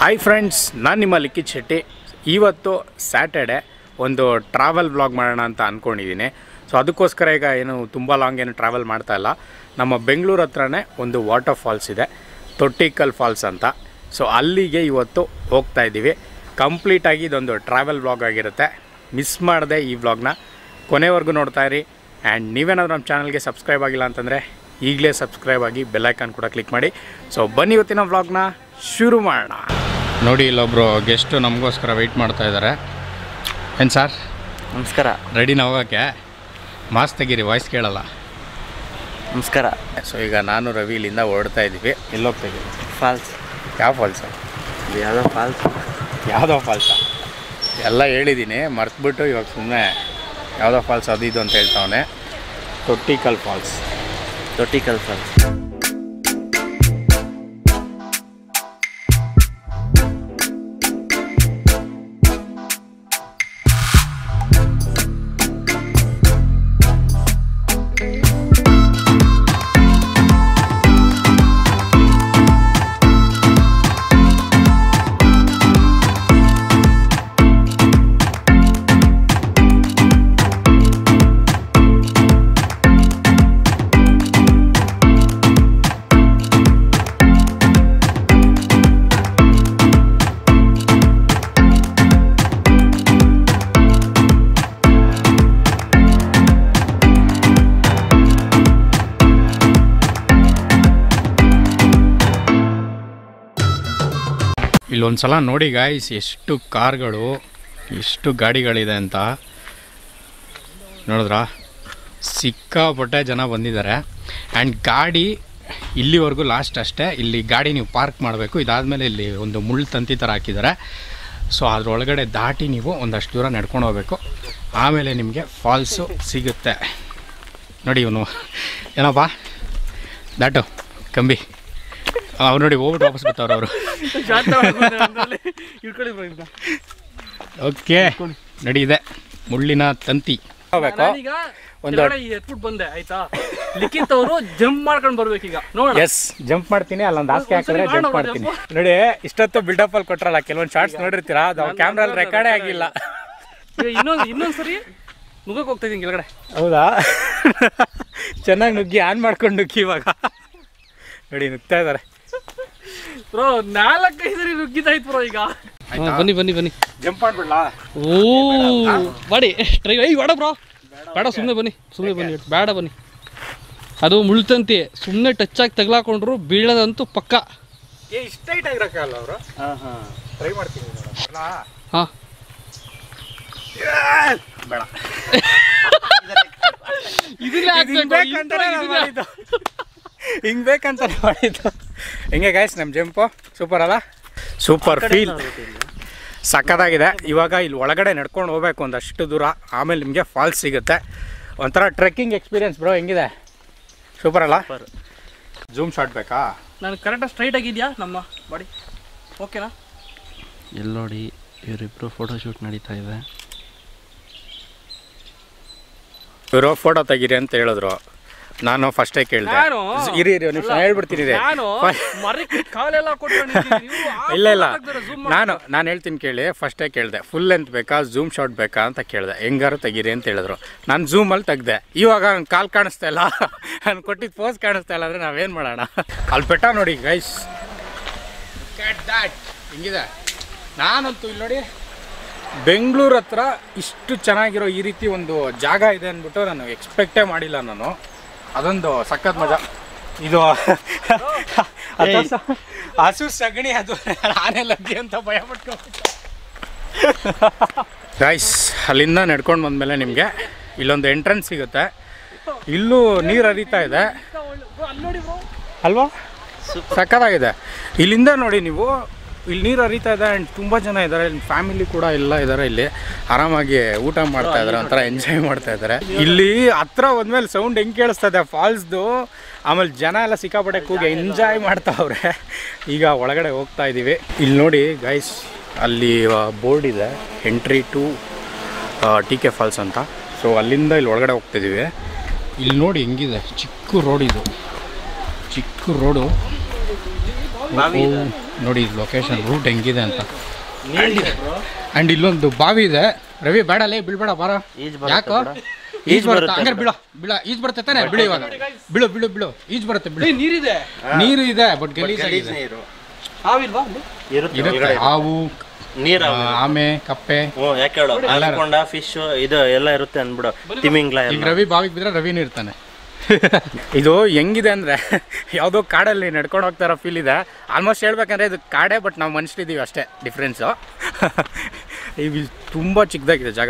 Hi friends ನಾನು ನಿಮ್ಮ ಲಿಖಿತ್ ಶೆಟ್ಟಿ ಇವತ್ತು ಸ್ಯಾಟರ್ಡೆ ಒಂದು ಟ್ರಾವೆಲ್ ಬ್ಲಾಗ್ ಮಾಡೋಣ ಅಂತ ಅಂದ್ಕೊಂಡಿದ್ದೀನಿ ಸೊ ಅದಕ್ಕೋಸ್ಕರ ಈಗ ಏನು ತುಂಬ ಲಾಂಗ್ ಏನು ಟ್ರಾವೆಲ್ ಮಾಡ್ತಾ ಇಲ್ಲ ನಮ್ಮ ಬೆಂಗಳೂರು ಹತ್ರನೇ ಒಂದು ವಾಟರ್ ಫಾಲ್ಸ್ ಇದೆ ತೊಟ್ಟಿಕಲ್ ಫಾಲ್ಸ್ ಅಂತ ಸೊ ಅಲ್ಲಿಗೆ ಇವತ್ತು ಹೋಗ್ತಾ ಇದ್ದೀವಿ ಕಂಪ್ಲೀಟಾಗಿ ಇದೊಂದು ಟ್ರಾವೆಲ್ ಬ್ಲಾಗ್ ಆಗಿರುತ್ತೆ ಮಿಸ್ ಮಾಡದೆ ಈ ವ್ಲಾಗ್ನ ಕೊನೆವರೆಗೂ ನೋಡ್ತಾ ಇರಿ ಆ್ಯಂಡ್ ನೀವೇನಾದರೂ ನಮ್ಮ ಚಾನಲ್ಗೆ ಸಬ್ಸ್ಕ್ರೈಬ್ ಆಗಿಲ್ಲ ಅಂತಂದರೆ ಈಗಲೇ ಸಬ್ಸ್ಕ್ರೈಬ್ ಆಗಿ ಬೆಲ್ಲೈಕನ್ ಕೂಡ ಕ್ಲಿಕ್ ಮಾಡಿ ಸೊ ಬನ್ನಿ ಇವತ್ತಿನ ವ್ಲಾಗ್ನ ಶುರು ಮಾಡೋಣ ನೋಡಿ ಇಲ್ಲೊಬ್ರು ಗೆಸ್ಟು ನಮಗೋಸ್ಕರ ವೆಯ್ಟ್ ಮಾಡ್ತಾ ಇದ್ದಾರೆ ಏನು ಸರ್ ನಮಸ್ಕಾರ ರೆಡಿನ ಹೋಗೋಕ್ಕೆ ಮಾಸ್ ತೆಗೀರಿ ವಾಯ್ಸ್ ಕೇಳಲ್ಲ ನಮಸ್ಕಾರ ಸೊ ಈಗ ನಾನು ರವಿ ಇಲ್ಲಿಂದ ಹೊರಡ್ತಾ ಇದ್ದೀವಿ ಎಲ್ಲೋಗ್ತಾ ಇದ್ದೀವಿ ಫಾಲ್ಸ್ ಯಾವ ಫಾಲ್ಸ ಇದು ಯಾವುದೋ ಫಾಲ್ಸ್ ಯಾವುದೋ ಫಾಲ್ಸ ಎಲ್ಲ ಹೇಳಿದ್ದೀನಿ ಮರ್ತ್ಬಿಟ್ಟು ಇವಾಗ ಸುಮ್ಮನೆ ಯಾವುದೋ ಫಾಲ್ಸ್ ಅದು ಇದು ಅಂತ ಹೇಳ್ತಾವನೆ ತೊಟ್ಟಿಕಲ್ ಫಾಲ್ಸ್ ತೊಟ್ಟಿಕಲ್ ಫಾಲ್ಸ್ ಇಲ್ಲೊಂದು ಸಲ ನೋಡಿ ಗಾಯ್ಸ್ ಎಷ್ಟು ಕಾರ್ಗಳು ಎಷ್ಟು ಗಾಡಿಗಳಿದೆ ಅಂತ ನೋಡಿದ್ರಾ ಸಿಕ್ಕಾಪಟ್ಟೆ ಜನ ಬಂದಿದ್ದಾರೆ ಆ್ಯಂಡ್ ಗಾಡಿ ಇಲ್ಲಿವರೆಗೂ ಲಾಸ್ಟ್ ಅಷ್ಟೇ ಇಲ್ಲಿ ಗಾಡಿ ನೀವು ಪಾರ್ಕ್ ಮಾಡಬೇಕು ಇದಾದಮೇಲೆ ಇಲ್ಲಿ ಒಂದು ಮುಳ್ಳು ತಂತಿ ಥರ ಹಾಕಿದ್ದಾರೆ ಸೊ ಅದರೊಳಗಡೆ ದಾಟಿ ನೀವು ಒಂದಷ್ಟು ದೂರ ನಡ್ಕೊಂಡು ಹೋಗ್ಬೇಕು ಆಮೇಲೆ ನಿಮಗೆ ಫಾಲ್ಸು ಸಿಗುತ್ತೆ ನೋಡಿ ಇವನು ಏನಪ್ಪ ದಾಟು ಕಂಬಿ ಅವ್ರು ನೋಡಿ ಹೋಗ್ಬಿಟ್ಟು ವಾಪಸ್ ಬರ್ತಾವ್ರು ಅವರು ಓಕೆ ನಡಿ ಇದೆ ಮುಳ್ಳಿನ ತಂತಿ ನಾನೀಗ ಒಂದು- ಕೆಳಗಡೆ ಎತ್ಬಿಟ್ಟು ಬಂದೆ ಆಯ್ತಾ ಲಿಖಿತ್ ಅವರು ಜಂಪ್ ಮಾಡ್ಕೊಂಡು ಬರ್ಬೇಕೀಗ ನೋಡೋಣ ಎಸ್ ಜಂಪ್ ಮಾಡ್ತೀನಿ ಅಲ್ಲೊಂದು ಹಾಸಿಗೆ ಹಾಕಿದ್ರೆ ಒಂದ್ಸರಿ ಜಂಪ್ ಮಾಡೋಣ ಮಾಡ್ತೀನಿ ನೋಡಿ ಇಷ್ಟೊತ್ತು ಬಿಲ್ಡಪ್ ಅಲ್ಲಿ ಕೊಟ್ರಲ್ಲ ಕೆಲವೊಂದು ಶಾರ್ಟ್ಸ್ ನೋಡಿರ್ತೀರಾ ಅದು ಕ್ಯಾಮ್ರಲ್ಲಿ ರೆಕಾರ್ಡೇ ಆಗಿಲ್ಲ ಈಗ ಇನ್ನೊಂದು ಇನ್ನೊಂದ್ಸರಿ ನುಗ್ಗಕ್ಕೆ ಹೋಗ್ತಾ ಇದೀನಿ ಕೆಳಗಡೆ ಹೌದಾ ಚೆನ್ನಾಗಿ ನುಗ್ಗಿ ಆನ್ ಮಾಡ್ಕೊಂಡು ನುಗ್ಗಿ ಇವಾಗ ನೋಡಿ ನುಗ್ತಾ ಇದ್ದಾರೆ ಬ್ರೋ ನಾಲ್ಕೈದು ಸರಿ ನುಗ್ಗಿದಾಯ್ತು ಬ್ರೋ ಈಗ ಬನ್ನಿ ಬನ್ನಿ ಬನ್ನಿ ಜಂಪ್ ಮಾಡ್ಬಿಡ್ಲಾ ಓ ಮಾಡಿ ಟ್ರೈ ಐ ಬೇಡ ಬ್ರೋ ಬೇಡ ಸುಮ್ಮನೆ ಬನ್ನಿ ಸುಮ್ಮನೆ ಬನ್ನಿ ಬೇಡ ಬನ್ನಿ ಅದು ಮುಳ್ತಂತಿ ಸುಮ್ಮನೆ ಟಚ್ ಆಗಿ ತಗ್ಲಾಕೊಂಡ್ರು ಬೀಳೋದಂತೂ ಪಕ್ಕ ಏ ಇಷ್ಟ ಹೈಟ್ ಆಗಿರಕ್ಕಲ್ಲ ಅವರು ಟ್ರೈ ಮಾಡ್ತೀನಿ ಹಾ ಬೇಡ ಇದನ್ನೇ ಹಿಂಗ್ ಬೇಕಂತಾನೆ ನಾನ್ ಮಾಡಿದ್ದು. ಹಿಂಗ್ ಬೇಕಂತಾನೆ ಮಾಡಿದ್ದು ಹೆಂಗೆ ಗಾಯ್ಸ್ ನಮ್ಮ ಜಂಪು ಸೂಪರ್ ಅಲ್ಲ ಸೂಪರ್ ಫೀಲ್ ಸಕ್ಕತ್ತಾಗಿದೆ ಇವಾಗ ಇಲ್ಲಿ ಒಳಗಡೆ ನಡ್ಕೊಂಡು ಹೋಗ್ಬೇಕು ಒಂದಷ್ಟು ದೂರ ಆಮೇಲೆ ನಿಮಗೆ ಫಾಲ್ಸ್ ಸಿಗುತ್ತೆ ಒಂಥರ ಟ್ರೆಕ್ಕಿಂಗ್ ಎಕ್ಸ್ಪೀರಿಯನ್ಸ್ ಬ್ರೋ ಹೆಂಗಿದೆ ಸೂಪರ್ ಅಲ್ಲ ಜೂಮ್ ಶಾಟ್ ಬೇಕಾ ನಾನು ಕರೆಕ್ಟಾಗಿ ಸ್ಟ್ರೈಟ್ ಆಗಿದ್ಯಾ ನಮ್ಮ ಬಾಡಿ ಓಕೆನಾ ಇಲ್ಲಿ ನೋಡಿ ಇವರಿಬ್ರು ಫೋಟೋ ಶೂಟ್ ನಡೀತಾ ಇದೆ ಇವರು ಫೋಟೋ ತೆಗೀರಿ ಅಂತ ಹೇಳಿದ್ರು ನಾನು ಫಸ್ಟೇ ಕೇಳಿದೆ ನಾನು? ಇರಿ ಇರಿ ಒಂದು ನಿಮಿಷ ಹೇಳ್ಬಿಡ್ತೀನಿ ಇರಿ. ನಾನು ಫ- ಮರಕ್ಕೆ ಕಾಲೆಲ್ಲ ಕೊಟ್ಕೊಂಡಿದ್ದೀನಿ ಇವ್ರು ಆ ಇಲ್ಲ ಇಲ್ಲ photo ತೆಗ್ದ್ರೆ zoom ನಾನು ನಾನು ಹೇಳ್ತೀನಿ ಕೇಳಿ ಫಸ್ಟೇ ಕೇಳಿದೆ ಫುಲ್ ಲೆಂತ್ ಬೇಕಾ ಝೂಮ್ ಶಾಟ್ ಬೇಕಾ ಅಂತ ಕೇಳಿದೆ ಹೆಂಗಾರು ತೆಗೀರಿ ಅಂತ ಹೇಳಿದ್ರು ನಾನು ಝೂಮಲ್ಲಿ ತೆಗ್ದೆ ಇವಾಗ ನನ್ನ ಕಾಲು ಕಾಣಿಸ್ತಾ ಇಲ್ಲ ನಾನು ಕೊಟ್ಟಿದ್ದು ಪೋಸ್ ಕಾಣಿಸ್ತಾ ಇಲ್ಲ ಅಂದರೆ ನಾವೇನು ಮಾಡೋಣ ಅಲ್ಲಿ ಬೆಟ್ಟ ನೋಡಿ ಗೈಸ್ ಹಿಂಗಿದೆ ನಾನಂತೂ ಇಲ್ಲಿ ನೋಡಿ ಬೆಂಗಳೂರು ಹತ್ರ ಇಷ್ಟು ಚೆನ್ನಾಗಿರೋ ಈ ರೀತಿ ಒಂದು ಜಾಗ ಇದೆ ಅಂದ್ಬಿಟ್ಟು ನಾನು ಎಕ್ಸ್ಪೆಕ್ಟೇ ಮಾಡಿಲ್ಲ ನಾನು ಅದೊಂದು ಸಖತ್ ಮಜಾ ಇದು ಅದು ಸ- ಹಸು ಸಗಣಿ ಅದು ಆನೆ ಲಗ್ಗಿ ಅಂತ ಭಯ ಪಟ್ಕೊ ಗೈಸ್ ಅಲ್ಲಿಂದ ನಡ್ಕೊಂಡು ಬಂದಮೇಲೆ ನಿಮಗೆ ಇಲ್ಲೊಂದು ಎಂಟ್ರೆನ್ಸ್ ಸಿಗುತ್ತೆ ಇಲ್ಲೂ ನೀರು ಹರಿತಾ ಇದೆ ಅಲ್ಲಿ ನೋಡಿ ಬ್ರೋ ಅಲ್ವಾ ಸಕ್ಕತ್ತಾಗಿದೆ ಇಲ್ಲಿಂದ ನೋಡಿ ನೀವು ಇಲ್ಲಿ ನೀರು ಹರಿತಾ ಇದೆ ಆ್ಯಂಡ್ ತುಂಬ ಜನ ಇದ್ದಾರೆ ಇಲ್ಲಿ ಫ್ಯಾಮಿಲಿ ಕೂಡ ಎಲ್ಲ ಇದ್ದಾರೆ ಇಲ್ಲಿ ಆರಾಮಾಗಿ ಊಟ ಮಾಡ್ತಾ ಇದ್ದಾರೆ ಒಂಥರ ಎಂಜಾಯ್ ಮಾಡ್ತಾ ಇದ್ದಾರೆ ಇಲ್ಲಿ ಹತ್ರ ಒಂದ್ಮೇಲೆ ಸೌಂಡ್ ಹೆಂಗೆ ಕೇಳಿಸ್ತಾ ಇದೆ ಫಾಲ್ಸ್ದು ಆಮೇಲೆ ಜನ ಎಲ್ಲ ಸಿಕ್ಕಾಪಟ್ಟೆ ಕೂಗಿ ಎಂಜಾಯ್ ಮಾಡ್ತಾವ್ರೆ ಈಗ ಒಳಗಡೆ ಹೋಗ್ತಾ ಇದ್ದೀವಿ ಇಲ್ಲಿ ನೋಡಿ ಗೈಸ್ ಅಲ್ಲಿ ಬೋರ್ಡ್ ಇದೆ entry to T K falls ಅಂತ ಸೊ ಅಲ್ಲಿಂದ ಇಲ್ಲಿ ಒಳಗಡೆ ಹೋಗ್ತಿದ್ದೀವಿ ಇಲ್ಲಿ ನೋಡಿ ಹೆಂಗಿದೆ ಚಿಕ್ಕ ರೋಡ್ ಇದು ಚಿಕ್ಕ ರೋಡು ನೋಡಿ ಲೊಕೇಶನ್ ರೂಟ್ ಹೆಂಗಿದೆ ಅಂತ ಆ್ಯಂಡ್ ಇಲ್ಲೊಂದು ಬಾವಿ ಇದೆ ರವಿ ಬೇಡಲೇ ಬೀಳ್ಬೇಡ ಬಾರ ಯಾಕೋ ಈಜ್ ಬರುತ್ತೆ ಹಂಗಾರೆ ಬೀಳ ಬೀಳ ಈಜ್ ಬರುತ್ತೆ ತಾನೆ ಬಿಡು ಇವಾಗ ಬಿಳು ಬಿಳು ಬಿಳು ಈಜ್ ಬರುತ್ತೆ ಬಿಡು ನೀರಿದೆ ನೀರು ಇದೆ ಬಟ್ ಗಲೀಜಾಗಿದೆ ನೀರು ಹಾವಿಲ್ವಾ ಇರುತ್ತೆ ಹಾವು ನೀರ ಆ, ಆಮೆ ಕಪ್ಪೆ ಹ್ಞೂ ಯಾಕೆ ಹೇಳು ಅಲಕೊಂಡ ಫಿಶ್ ಇದು ಎಲ್ಲ ಇರುತ್ತೆ ಅಂದ್ಬಿಡು ತಿಮಿಂಗ್ಲ ಈಗ ಎಲ್ಲ ರವಿ ಬಾವಿಗೆ ಬಿದ್ರೆ ರವಿನೂ ಇರ್ತಾನೆ ಇದು ಹೆಂಗಿದೆ ಅಂದರೆ ಯಾವುದೋ ಕಾಡಲ್ಲಿ ನಡ್ಕೊಂಡು ಹೋಗ್ತಾರೋ ಫೀಲ್ ಇದೆ ಆಲ್ಮೋಸ್ಟ್ ಹೇಳ್ಬೇಕಂದ್ರೆ ಇದು ಕಾಡೇ ಬಟ್ ನಾವು ಮನುಷ್ಯರಿದ್ದೀವಿ ಅಷ್ಟೇ ಡಿಫ್ರೆನ್ಸು ಇದು ತುಂಬ ಚಿಕ್ಕದಾಗಿದೆ ಜಾಗ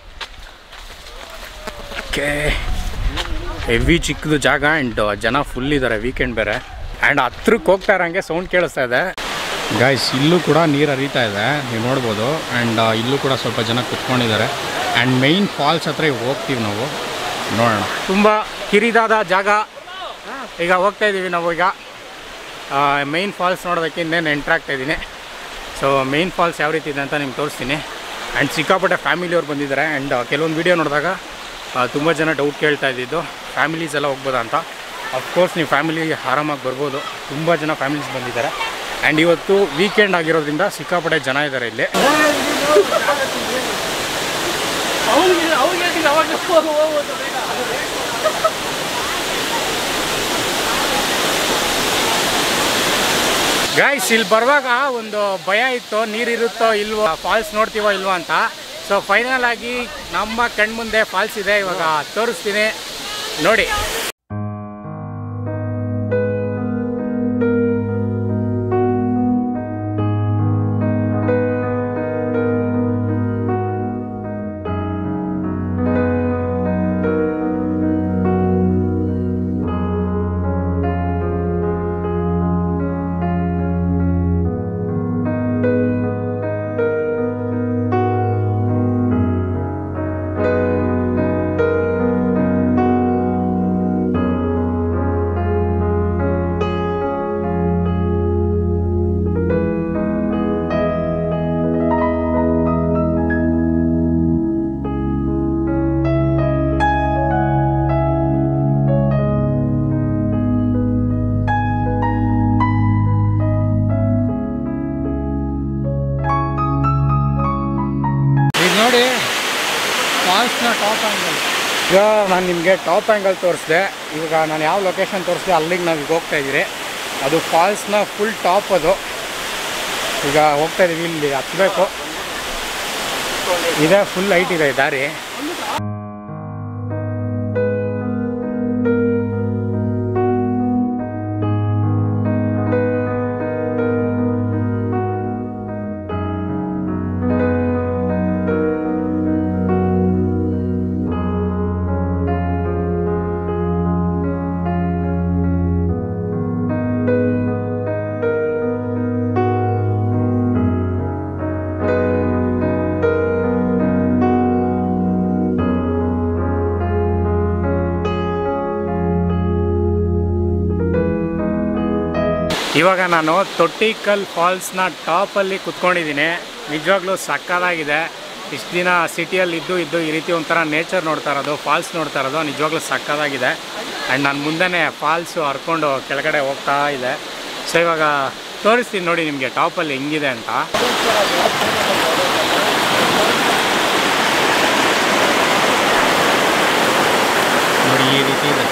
ಓಕೆ ಹೆವಿ ಚಿಕ್ಕದು ಜಾಗ ಆ್ಯಂಡ್ ಜನ ಫುಲ್ ಇದ್ದಾರೆ ವೀಕೆಂಡ್ ಬೇರೆ ಆ್ಯಂಡ್ ಹತ್ರಕ್ಕೆ ಹೋಗ್ತಾ ಇರೋಂಗೆ ಸೌಂಡ್ ಕೇಳಿಸ್ತಾ ಇದೆ ಗಾಯ್ಸ್ ಇಲ್ಲೂ ಕೂಡ ನೀರು ಹರಿತಾ ಇದೆ ನೀವು ನೋಡ್ಬೋದು ಆ್ಯಂಡ್ ಇಲ್ಲೂ ಕೂಡ ಸ್ವಲ್ಪ ಜನ ಕುತ್ಕೊಂಡಿದ್ದಾರೆ ಆ್ಯಂಡ್ ಮೈನ್ ಫಾಲ್ಸ್ ಹತ್ರ ಈಗ ಹೋಗ್ತೀವಿ ನಾವು ನೋಡೋಣ ತುಂಬ ಕಿರಿದಾದ ಜಾಗ ಈಗ ಹೋಗ್ತಾ ಇದ್ದೀವಿ ನಾವು ಈಗ ಮೈನ್ ಫಾಲ್ಸ್ ನೋಡೋದಕ್ಕೆ ಇನ್ನೇನು ಎಂಟ್ರ್ ಆಗ್ತಾ ಇದ್ದೀನಿ ಸೊ ಮೈನ್ ಫಾಲ್ಸ್ ಯಾವ ರೀತಿ ಇದೆ ಅಂತ ನಿಮ್ಗೆ ತೋರಿಸ್ತೀನಿ ಆ್ಯಂಡ್ ಸಿಕ್ಕಾಪಟ್ಟೆ ಫ್ಯಾಮಿಲಿಯವ್ರು ಬಂದಿದ್ದಾರೆ ಆ್ಯಂಡ್ ಕೆಲವೊಂದು ವೀಡಿಯೋ ನೋಡಿದಾಗ ತುಂಬ ಜನ ಡೌಟ್ ಕೇಳ್ತಾ ಇದ್ದಿದ್ದು ಫ್ಯಾಮಿಲೀಸ್ ಎಲ್ಲ ಹೋಗ್ಬೋದಾ ಅಂತ ಅಫ್ಕೋರ್ಸ್ ನೀವು ಫ್ಯಾಮಿಲಿ ಆರಾಮಾಗಿ ಬರ್ಬೋದು ತುಂಬ ಜನ ಫ್ಯಾಮಿಲೀಸ್ ಬಂದಿದ್ದಾರೆ ಆ್ಯಂಡ್ ಇವತ್ತು ವೀಕೆಂಡ್ ಆಗಿರೋದ್ರಿಂದ ಸಿಕ್ಕಾಪಟ್ಟೆ ಜನ ಇದ್ದಾರೆ ಇಲ್ಲಿ ಅವ್ರಿಗೆ ಅವ್ರಿಗೆ ಅವಾಗ ಗಾಯ್ಸ್ ಇಲ್ಲಿ ಬರುವಾಗ ಒಂದು ಭಯ ಇತ್ತು ನೀರಿರುತ್ತೋ ಇಲ್ವೋ ಫಾಲ್ಸ್ ನೋಡ್ತೀವೋ ಇಲ್ವೋ ಅಂತ ಸೊ ಫೈನಲ್ ಆಗಿ ನಮ್ಮ ಕಣ್ಮುಂದೆ ಫಾಲ್ಸ್ ಇದೆ ಇವಾಗ ತೋರಿಸ್ತೀನಿ ನೋಡಿ ಈಗ ನೋಡಿ ಫಾಲ್ಸ್ನ ಟಾಪ್ ಆ್ಯಂಗಲ್ ಈಗ ನಾನು ನಿಮಗೆ ಟಾಪ್ ಆ್ಯಂಗಲ್ ತೋರಿಸಿದೆ ಇವಾಗ ನಾನು ಯಾವ ಲೊಕೇಶನ್ ತೋರಿಸಿದೆ ಅಲ್ಲಿಗೆ ನಾವು ಈಗ ಹೋಗ್ತಾ ಇದ್ದೀರಿ ಅದು ಫಾಲ್ಸ್ನ ಫುಲ್ ಟಾಪ್ ಅದು ಈಗ ಹೋಗ್ತಾ ಇದ್ದೀವಿ ಇಲ್ಲಿ ಹತ್ತಬೇಕು ಇದೆ ಫುಲ್ ಹೈಟ್ ಇದೆ ಈ ದಾರಿ ಇವಾಗ ನಾನು ತೊಟ್ಟಿಕಲ್ ಫಾಲ್ಸ್ನ ಟಾಪಲ್ಲಿ ಕುತ್ಕೊಂಡಿದ್ದೀನಿ ನಿಜವಾಗ್ಲೂ ಸಕ್ಕತ್ತಾಗಿದೆ ಇಷ್ಟು ದಿನ ಸಿಟಿಯಲ್ಲಿ ಇದ್ದು ಇದ್ದು ಈ ರೀತಿ ಒಂಥರ ನೇಚರ್ ನೋಡ್ತಾ ಇರೋದು ಫಾಲ್ಸ್ ನೋಡ್ತಾ ಇರೋದು ನಿಜವಾಗ್ಲೂ ಸಕ್ಕತ್ತಾಗಿದೆ ಆ್ಯಂಡ್ ನಾನು ಮುಂದೆನೇ ಫಾಲ್ಸು ಹರ್ಕೊಂಡು ಕೆಳಗಡೆ ಹೋಗ್ತಾ ಇದೆ ಸೊ ಇವಾಗ ತೋರಿಸ್ತೀನಿ ನೋಡಿ ನಿಮಗೆ ಟಾಪಲ್ಲಿ ಹೆಂಗಿದೆ ಅಂತ ನೋಡಿ ಈ ರೀತಿ ಇದೆ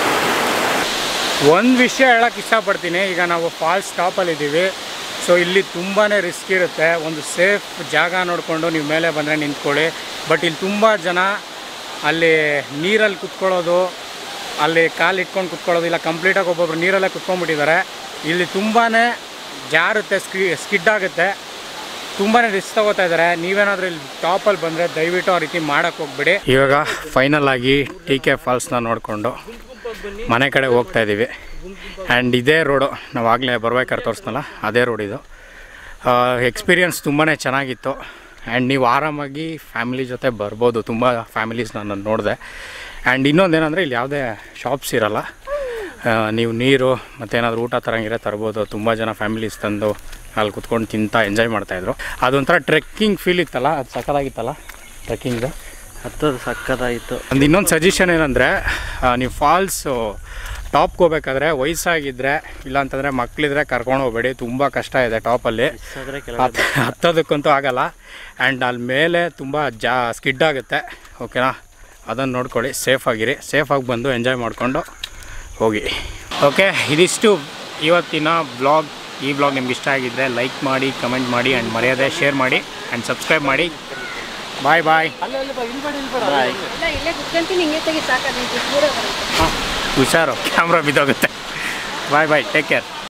ಒಂದು ವಿಷಯ ಹೇಳಕ್ಕೆ ಇಷ್ಟಪಡ್ತೀನಿ ಈಗ ನಾವು ಫಾಲ್ಸ್ ಟಾಪಲ್ಲಿದ್ದೀವಿ ಸೊ ಇಲ್ಲಿ ತುಂಬಾ ರಿಸ್ಕ್ ಇರುತ್ತೆ ಒಂದು ಸೇಫ್ ಜಾಗ ನೋಡಿಕೊಂಡು ನೀವು ಮೇಲೆ ಬಂದರೆ ನಿಂತ್ಕೊಳ್ಳಿ ಬಟ್ ಇಲ್ಲಿ ತುಂಬ ಜನ ಅಲ್ಲಿ ನೀರಲ್ಲಿ ಕುತ್ಕೊಳ್ಳೋದು ಅಲ್ಲಿ ಕಾಲು ಇಟ್ಕೊಂಡು ಕುತ್ಕೊಳ್ಳೋದು ಇಲ್ಲ ಕಂಪ್ಲೀಟಾಗಿ ಒಬ್ಬೊಬ್ರು ನೀರಲ್ಲೇ ಕುತ್ಕೊಂಡ್ಬಿಟ್ಟಿದ್ದಾರೆ ಇಲ್ಲಿ ತುಂಬಾ ಜಾರುತ್ತೆ ಸ್ಕಿ ಸ್ಕಿಡ್ ಆಗುತ್ತೆ ತುಂಬಾ ರಿಸ್ಕ್ ತಗೋತಾ ಇದ್ದಾರೆ ನೀವೇನಾದರೂ ಇಲ್ಲಿ ಟಾಪಲ್ಲಿ ಬಂದರೆ ದಯವಿಟ್ಟು ಆ ರೀತಿ ಮಾಡೋಕ್ಕೆ ಹೋಗ್ಬಿಡಿ ಇವಾಗ ಫೈನಲ್ ಆಗಿ ಟಿ ಕೆ ಫಾಲ್ಸ್ನ ನೋಡಿಕೊಂಡು ಮನೆ ಕಡೆ ಹೋಗ್ತಾ ಇದ್ದೀವಿ ಆ್ಯಂಡ್ ಇದೇ ರೋಡು ನಾವು ಆಗಲೇ ಬರ್ಬೇಕಾದ್ರೆ ತೋರಿಸ್ನಲ್ಲ ಅದೇ ರೋಡ್ ಇದು ಎಕ್ಸ್ಪೀರಿಯನ್ಸ್ ತುಂಬಾ ಚೆನ್ನಾಗಿತ್ತು ಆ್ಯಂಡ್ ನೀವು ಆರಾಮಾಗಿ ಫ್ಯಾಮಿಲಿ ಜೊತೆ ಬರ್ಬೋದು ತುಂಬ ಫ್ಯಾಮಿಲೀಸ್ ನಾನು ನೋಡಿದೆ ಆ್ಯಂಡ್ ಇನ್ನೊಂದೇನೆಂದರೆ ಇಲ್ಲಿ ಯಾವುದೇ ಶಾಪ್ಸ್ ಇರಲ್ಲ ಆ, ನೀವು ನೀರು ಮತ್ತೇನಾದರೂ ಊಟ ತರಂಗಿರೋ ತರ್ಬೋದು ತುಂಬ ಜನ ಫ್ಯಾಮಿಲೀಸ್ ತಂದು ಅಲ್ಲಿ ಕುತ್ಕೊಂಡು ತಿಂತಾ ಎಂಜಾಯ್ ಮಾಡ್ತಾಯಿದ್ರು ಅದೊಂಥರ ಟ್ರೆಕ್ಕಿಂಗ್ ಫೀಲ್ ಇತ್ತಲ್ಲ ಅದು ಸಕ್ಕತ್ತಾಗಿತ್ತಲ್ಲ ಟ್ರೆಕ್ಕಿಂಗ್ದು ಹತ್ತದು ಸಕ್ಕತ್ತಾಯಿತು ಒಂದು ಇನ್ನೊಂದು ಸಜೆಷನ್ ಏನಂದರೆ ನೀವು ಫಾಲ್ಸು ಟಾಪ್ಗೆ ಹೋಗ್ಬೇಕಾದ್ರೆ ವಯಸ್ಸಾಗಿದ್ದರೆ ಇಲ್ಲಾಂತಂದರೆ ಮಕ್ಕಳಿದ್ರೆ ಕರ್ಕೊಂಡು ಹೋಗ್ಬೇಡಿ ತುಂಬ ಕಷ್ಟ ಇದೆ ಟಾಪಲ್ಲಿ ಸಾದ್ರೆ ಹತ್- ಹತ್ತೋದಕ್ಕಂತೂ ಆಗಲ್ಲ ಆ್ಯಂಡ್ ಅಲ್ಲಿ ಮೇಲೆ ತುಂಬ ಜಾ ಸ್ಕಿಡ್ ಆಗುತ್ತೆ ಓಕೆನಾ ಅದನ್ನು ನೋಡ್ಕೊಳ್ಳಿ ಸೇಫಾಗಿರಿ ಸೇಫಾಗಿ ಬಂದು ಎಂಜಾಯ್ ಮಾಡಿಕೊಂಡು ಹೋಗಿ ಓಕೆ ಇದಿಷ್ಟು ಇವತ್ತಿನ ಬ್ಲಾಗ್ ಈ ಬ್ಲಾಗ್ ನಿಮ್ಗೆ ಇಷ್ಟ ಆಗಿದ್ದರೆ ಲೈಕ್ ಮಾಡಿ ಕಮೆಂಟ್ ಮಾಡಿ ಆ್ಯಂಡ್ ಮರ್ಯಾದೆ ಶೇರ್ ಮಾಡಿ ಆ್ಯಂಡ್ ಸಬ್ಸ್ಕ್ರೈಬ್ ಮಾಡಿ ಬಾಯ್ ಬಾಯ್ ಇಲ್ಲ ಇಲ್ಲೇ ಕುತ್ಕೊಂತೀನಿ ಹಿಂಗೆ ತೆಗಿ ಸಾಕಾಗ ದೂರ ಬರುತ್ತೆ ಹುಷಾರು ಕ್ಯಾಮ್ರಾ ಬಿದ್ದೋಗುತ್ತೆ ಬಾಯ್ ಬಾಯ್ ಟೇಕ್ ಕೇರ್